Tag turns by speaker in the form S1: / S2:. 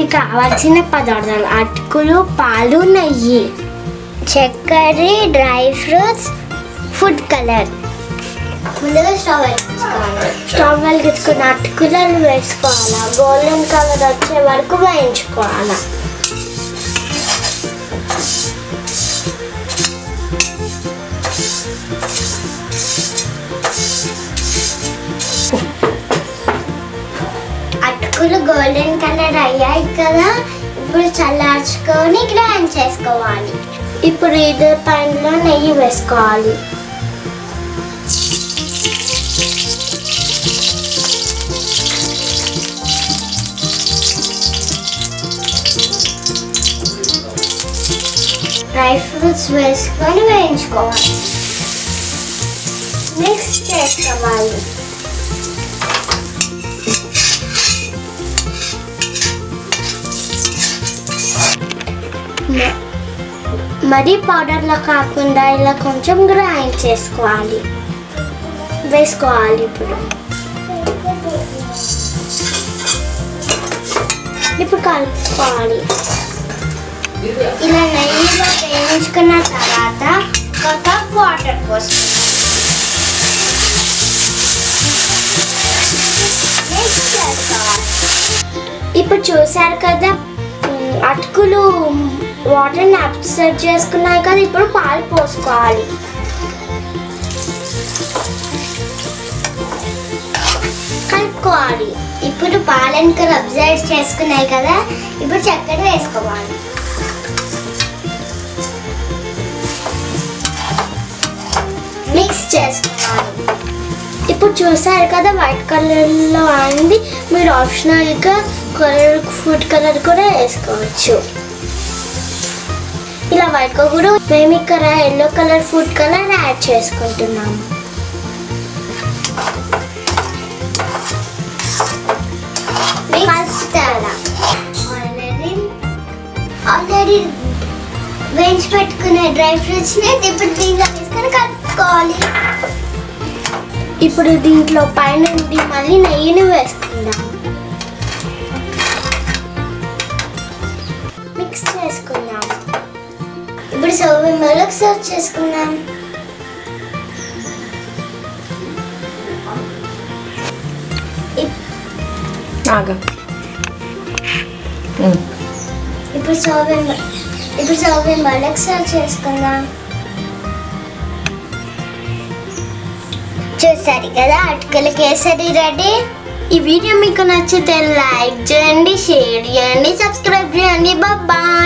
S1: కావాల్సిన పదార్థాలు అటుకులు పాలు నెయ్యి చక్కెర డ్రై ఫ్రూట్స్ ఫుడ్ కలర్ ముందుగా స్టవ్ వేసుకోవాలి స్టవ్ వెలిగించుకున్న అటుకులను వేసుకోవాలా గోల్డెన్ కలర్ వచ్చే వరకు వేయించుకోవాలా అటుకులు గోల్డెన్ కలర్ అయ్యాయి కదా ఇప్పుడు చల్లార్చుకొని గ్రైండ్ చేసుకోవాలి ఇప్పుడు ఇదే పైనలో నెయ్యి వేసుకోవాలి డ్రై ఫ్రూట్స్ వేసుకొని వేయించుకోవాలి మిక్స్ చేసుకోవాలి మ- మరీ పౌడర్లో కాకుండా ఇలా కొంచెం గ్రైండ్ చేసుకోవాలి వేసుకోవాలి ఇప్పుడు ఇప్పుడు కలుపుకోవాలి ఇలా నెయ్యిలో వేయించుకున్న తర్వాత ఒక కప్ వాటర్ పోసుకోవాలి మిక్స్ చేసుకోవాలి ఇప్పుడు చూసారు కదా ఉమ్, అటుకులు వాటర్ని అబ్సర్వ్ చేసుకున్నాయి కదా ఇప్పుడు పాలు పోసుకోవాలి కలుపుకోవాలి ఇప్పుడు పాలెంకర్ అబ్జర్వ్ చేసుకున్నాయి కదా ఇప్పుడు చక్కెర వేసుకోవాలి మిక్స్ చేసుకోవాలి ఇప్పుడు చూసారు కదా వైట్ కలర్లో అయింది మీరు ఆప్షనల్గా కలర్ ఫుడ్ కలర్ కూడా వేసుకోవచ్చు ఇలా వైట్ కూడా మేము ఇక్కడ yellow colour food colour add చేసుకుంటున్నాము కలుపుతారా ఆల్రెడీ ఆల్రెడీ వేయించి పెట్టుకునే డ్రై ఫ్రూట్స్ని ఇప్పుడు దీంట్లో వేసుకొని కలుపుకోవాలి ఇప్పుడు దీంట్లో పైన మళ్ళీ నెయ్యిని వేసుకుందాం మిక్స్ చేసుకుందాం ఇప్పుడు సర్వింగ్ బౌల్కి సర్వ్ చేసుకుందాం
S2: ఆగా
S1: ఇప్పుడు సర్వింగ్ ఇప్పుడు సర్వింగ్ బౌల్కి సర్వ్ చేసుకుందాం చూసారు కదా అటుకల కేసరి రెడీ ఈ వీడియో మీకు నచ్చితే లైక్ చేయండి షేర్ చేయండి సబ్స్క్రైబ్ చేయండి బాయ్